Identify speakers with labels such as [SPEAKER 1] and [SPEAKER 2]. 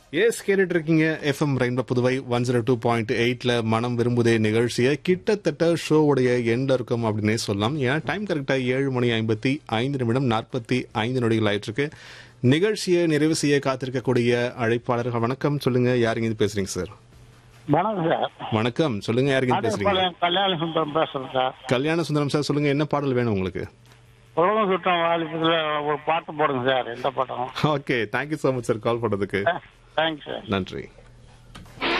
[SPEAKER 1] S கேட்டுட்டு இருக்கீங்க FM rainbow Puduvai one zero two point எயிட்ல மனம் விரும்புதே நிகழ்ச்சியை கிட்டத்தட்ட ஷோவுடைய எண்ட் இருக்கும் அப்படின்னே சொல்லலாம் ஏன்னா டைம் கரெக்டா ஏழு மணி ஐம்பத்தி ஐந்து நிமிடம் நாற்பத்தி ஐந்து நொடிகள் ஆயிட்டு இருக்கு நிகழ்ச்சியை நிறைவு செய்ய காத்திருக்கக்கூடிய அழைப்பாளர்கள் வணக்கம் சொல்லுங்க யாருங்க இது பேசுறீங்க சார்
[SPEAKER 2] வணக்கம் சார்
[SPEAKER 1] வணக்கம் சொல்லுங்க யாருங்க இது பேசுறீங்க
[SPEAKER 2] ஆடியப்பாளையம் கல்யாண சுந்தரம் பேசுறேன் சார்
[SPEAKER 1] கல்யாண சுந்தரம் சார் சொல்லுங்க என்ன பாடல் வேணும் உங்களுக்கு
[SPEAKER 2] உலகம் சுற்றம் வாலிபத்தில் ஒரு பாட்டு போடுங்க சார் எந்த பாட்டும்
[SPEAKER 1] okay thank you so much sir call பண்ணதுக்கு
[SPEAKER 2] தேங்க்ஸ் சார்
[SPEAKER 1] நன்றி